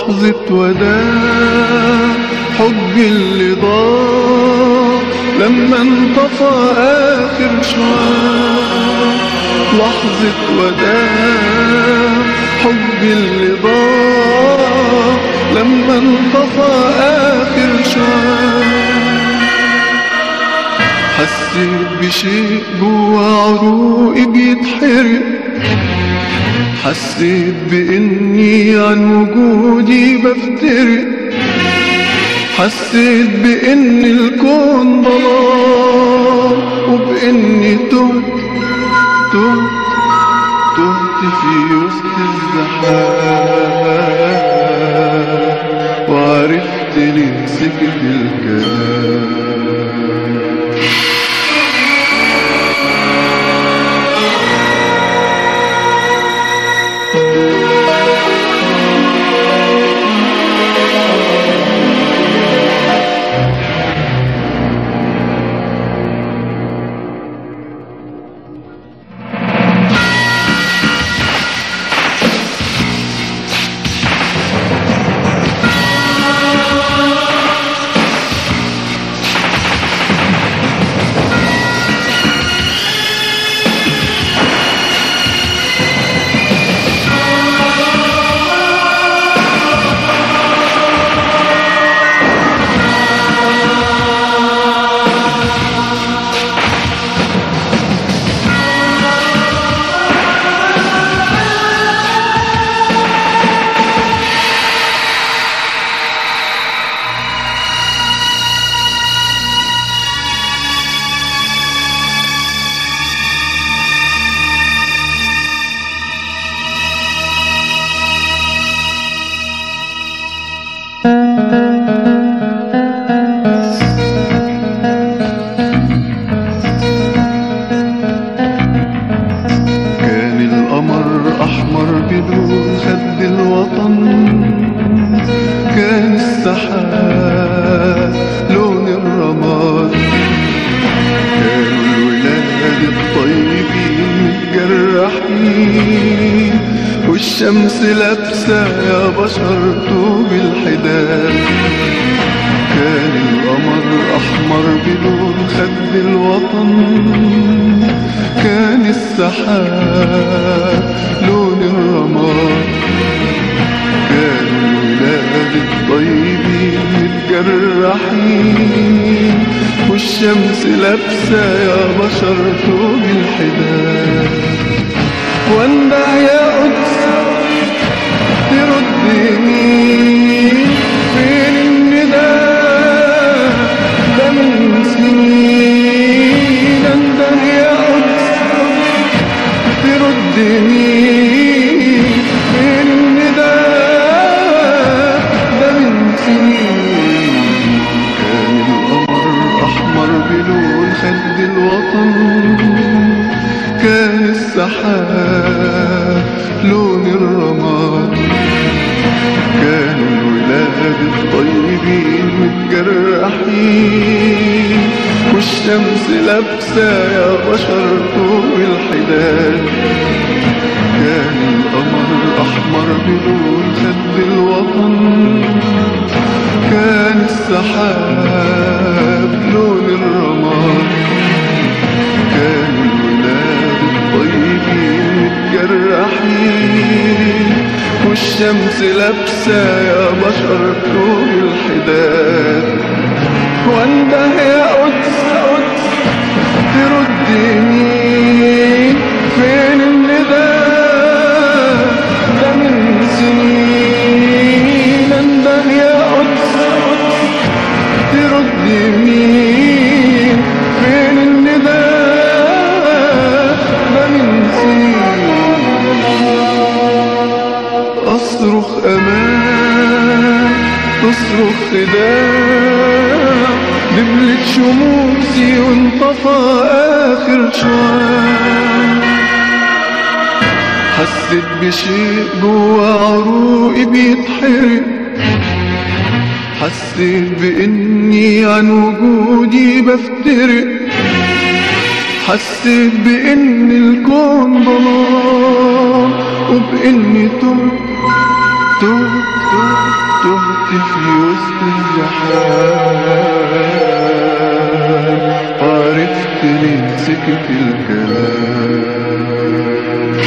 لحظة وداع حبي اللي ضاع لما انطفى آخر شعاع لحظة وداع حبي اللي ضاع لما انطفى آخر شعاع حسيت بشيء جوا عروقي بيتحرق حسيت بإني عن وجودي بفترق حسيت بإن الكون ضلال وبإني تهت تهت تهت في وسط الزحام وعرفت ليه سكت الكلام كان القمر أحمر بلون خد الوطن كان السحاب لون الرماد كانوا الولاد الطيبين متجرحين والشمس لابسة يا بشر طوب الحداد كان القمر أحمر بلون خد الوطن كان السحاب لون الرماد كانوا الولاد الطيبين متجرحين والشمس لابسة يا بشر طوب الحداد وانده يا قدس ترد مين فين النداء ده من سنين انده يا قدس ترد مين فين النداء ده من سنين كان القمر أحمر بلون خد الوطن كان السحاب لون الرماد كانوا الولاد الطيبين متجرحين والشمس لابسة يا بشر طول الحداد كان القمر أحمر بلون خد الوطن كان السحاب لون الرماد كانوا الولاد الطيبين متجرحين والشمس لابسة يا بشر طول الحداد وانده يا قدس قدس ترد مين فين النداء ده من سنين انده يا قدس قدس ترد مين فين النداء ده من سنين أصرخ أمان تصرخ خداع دبلت شموسي وانطفى آخر شعاع حسيت بشيء جوا عروقي بيتحرق حسيت بإني عن وجودي بفترق حسيت بإن الكون ضلال وبإني تهت تهت تهت في وسط الزحام عرفت ليه سكت الكلام